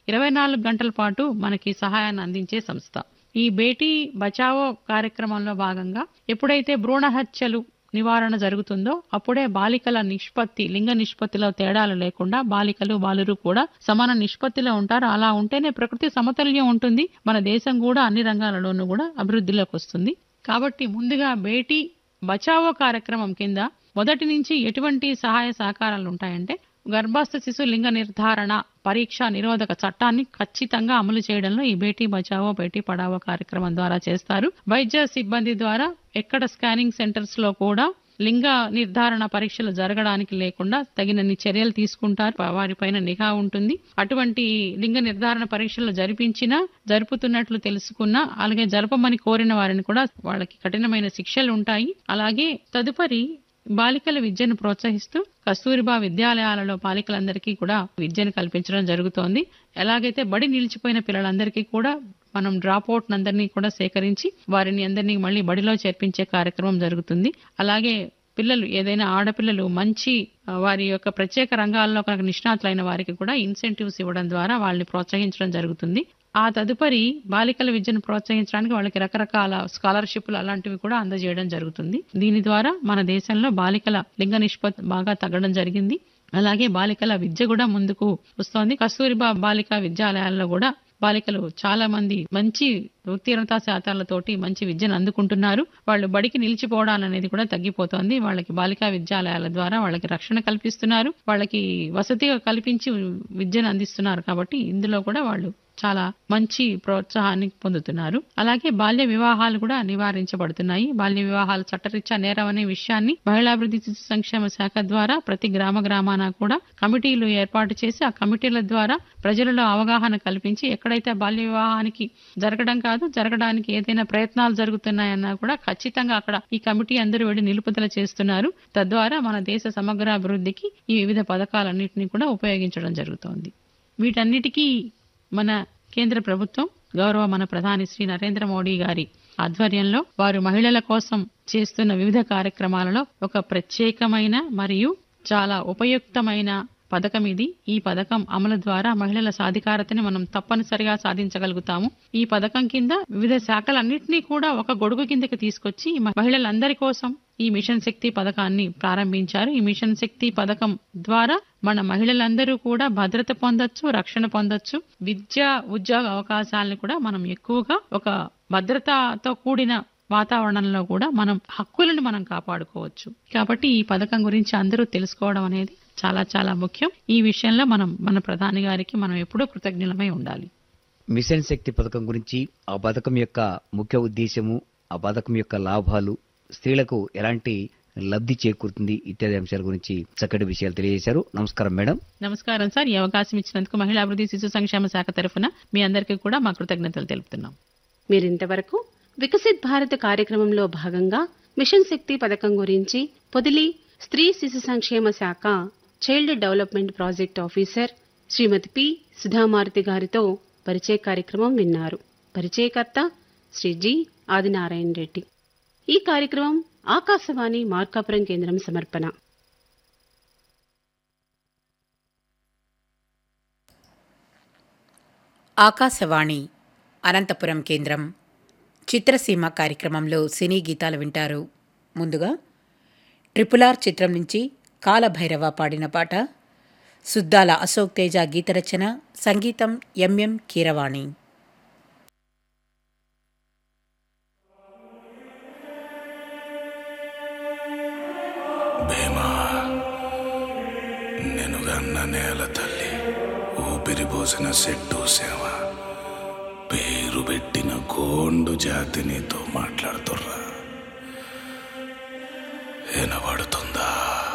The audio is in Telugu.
ఇరవై నాలుగు గంటల పాటు మనకి సహాయాన్ని అందించే సంస్థ ఈ బేటీ బచావో కార్యక్రమంలో భాగంగా ఎప్పుడైతే భ్రూణ హత్యలు నివారణ జరుగుతుందో అప్పుడే బాలికల నిష్పత్తి లింగ నిష్పత్తిలో తేడాలు లేకుండా బాలికలు బాలురు కూడా సమాన నిష్పత్తిలో ఉంటారు అలా ఉంటేనే ప్రకృతి సమతుల్యం ఉంటుంది మన దేశం కూడా అన్ని రంగాలలోనూ కూడా అభివృద్ధిలోకి వస్తుంది కాబట్టి ముందుగా బేటీ బచావో కార్యక్రమం కింద మొదటి నుంచి ఎటువంటి సహాయ సహకారాలు ఉంటాయంటే గర్భస్థ శిశు లింగ నిర్ధారణ పరీక్ష నిరోధక చట్టాన్ని ఖచ్చితంగా అమలు చేయడంలో ఈ బేటీ బచావో బేటీ పడావో కార్యక్రమం ద్వారా చేస్తారు వైద్య సిబ్బంది ద్వారా ఎక్కడ స్కానింగ్ సెంటర్స్ లో కూడా లింగ నిర్ధారణ పరీక్షలు జరగడానికి లేకుండా తగినన్ని చర్యలు తీసుకుంటారు వారిపైన నిఘా ఉంటుంది అటువంటి లింగ నిర్ధారణ పరీక్షలు జరిపించినా జరుపుతున్నట్లు తెలుసుకున్నా అలాగే జరపమని కోరిన వారిని కూడా వాళ్ళకి కఠినమైన శిక్షలు ఉంటాయి అలాగే తదుపరి బాలికల విద్యను ప్రోత్సహిస్తూ కస్తూరిబా విద్యాలయాలలో బాలికలందరికీ కూడా విద్యను కల్పించడం జరుగుతోంది ఎలాగైతే బడి నిలిచిపోయిన పిల్లలందరికీ కూడా మనం డ్రాప్ అవుట్ అందరినీ కూడా సేకరించి వారిని అందరినీ మళ్ళీ బడిలో చేర్పించే కార్యక్రమం జరుగుతుంది అలాగే పిల్లలు ఏదైనా ఆడపిల్లలు మంచి ఆ, వారి యొక్క ప్రత్యేక రంగాల్లో కనుక నిష్ణాతులైన వారికి కూడా ఇన్సెంటివ్స్ ఇవ్వడం ద్వారా వాళ్ళని ప్రోత్సహించడం జరుగుతుంది ఆ తదుపరి బాలికల విద్యను ప్రోత్సహించడానికి వాళ్ళకి రకరకాల స్కాలర్షిప్లు అలాంటివి కూడా అందజేయడం జరుగుతుంది దీని ద్వారా మన దేశంలో బాలికల లింగ నిష్పత్తి బాగా తగ్గడం జరిగింది అలాగే బాలికల విద్య కూడా ముందుకు వస్తోంది కస్తూరిబా బాలికా విద్యాలయాల్లో కూడా బాలికలు చాలా మంది మంచి ఉత్తీర్ణతా శాతాలతోటి మంచి విద్యను అందుకుంటున్నారు వాళ్ళు బడికి నిలిచిపోవడం అనేది కూడా తగ్గిపోతోంది వాళ్ళకి బాలికా విద్యాలయాల ద్వారా వాళ్ళకి రక్షణ కల్పిస్తున్నారు వాళ్ళకి వసతి కల్పించి విద్యను అందిస్తున్నారు కాబట్టి ఇందులో కూడా వాళ్ళు చాలా మంచి ప్రోత్సాహాన్ని పొందుతున్నారు అలాగే బాల్య వివాహాలు కూడా నివారించబడుతున్నాయి బాల్య వివాహాలు చట్టరీత్యా నేరం అనే విషయాన్ని మహిళాభివృద్ధి శిశు సంక్షేమ శాఖ ద్వారా ప్రతి గ్రామ గ్రామాన కూడా కమిటీలు ఏర్పాటు చేసి ఆ కమిటీల ద్వారా ప్రజలలో అవగాహన కల్పించి ఎక్కడైతే బాల్య వివాహానికి జరగడం కాదు జరగడానికి ఏదైనా ప్రయత్నాలు జరుగుతున్నాయన్నా కూడా ఖచ్చితంగా అక్కడ ఈ కమిటీ అందరూ వెళ్ళి నిలుపుదల చేస్తున్నారు తద్వారా మన దేశ సమగ్ర అభివృద్ధికి ఈ వివిధ పథకాలన్నింటినీ కూడా ఉపయోగించడం జరుగుతోంది వీటన్నిటికీ మన కేంద్ర ప్రభుత్వం గౌరవ మన ప్రధాని శ్రీ నరేంద్ర మోడీ గారి ఆధ్వర్యంలో వారు మహిళల కోసం చేస్తున్న వివిధ కార్యక్రమాలలో ఒక ప్రత్యేకమైన మరియు చాలా ఉపయుక్తమైన పథకం ఇది ఈ పథకం అమలు ద్వారా మహిళల సాధికారతని మనం తప్పనిసరిగా సాధించగలుగుతాము ఈ పథకం కింద వివిధ శాఖలన్నింటినీ కూడా ఒక గొడుగు కిందకి తీసుకొచ్చి ఈ మహిళలందరి కోసం ఈ మిషన్ శక్తి పథకాన్ని ప్రారంభించారు ఈ మిషన్ శక్తి పథకం ద్వారా మన మహిళలందరూ కూడా భద్రత పొందొచ్చు రక్షణ పొందొచ్చు విద్య ఉద్యోగ అవకాశాలను కూడా మనం ఎక్కువగా ఒక భద్రతతో కూడిన వాతావరణంలో కూడా మనం హక్కులను మనం కాపాడుకోవచ్చు కాబట్టి ఈ పథకం గురించి అందరూ తెలుసుకోవడం అనేది చాలా చాలా ముఖ్యం ఈ విషయంలో మనం మన ప్రధాని గారికి మనం ఎప్పుడూ కృతజ్ఞులమై ఉండాలి మిషన్ శక్తి పథకం గురించి ఆ పథకం యొక్క ముఖ్య ఉద్దేశము ఆ పథకం యొక్క లాభాలు స్త్రీలకు ఎలాంటి లబ్ధి చేకూరుతుంది ఇత్యాది అంశాల గురించి చక్కటి విషయాలు తెలియజేశారు నమస్కారం మేడం నమస్కారం సార్ ఈ అవకాశం ఇచ్చినందుకు మహిళా అభివృద్ధి శిశు సంక్షేమ శాఖ తరఫున మీ అందరికీ కూడా మా కృతజ్ఞతలు తెలుపుతున్నాం మీరింతవరకు వికసిత్ భారత్ కార్యక్రమంలో భాగంగా మిషన్ శక్తి పథకం గురించి పొదిలి స్త్రీ శిశు సంక్షేమ శాఖ child development project officer Shrimati P Sudhamaruthi గారితో పరిచయ కార్యక్రమం విన్నారు పరిచయకర్త శ్రీ జి ఆదినారాయణ రెడ్డి ఈ కార్యక్రమం ఆకాశవాణి మార్కాపురం కేంద్రం సమర్పణ ఆకాశవాణి అనంతపురం కేంద్రం చిత్రసీమ కార్యక్రమంలో సినీ గీతాలు వింటారు ముందుగా ట్రిపుల్ ఆర్ చిత్రం నుంచి కాలభైరవ పాడిన పాట సుద్దాల అశోక్ తేజ గీతరచన సంగీతం ఎంఎం కీరవాణి భీమా నేను గన్న నేల తల్లి ఊపిరి పోసిన సెట్టు సేవ పేరు పెట్టిన గోండు జాతి నీతో మాట్లాడుతుర్రా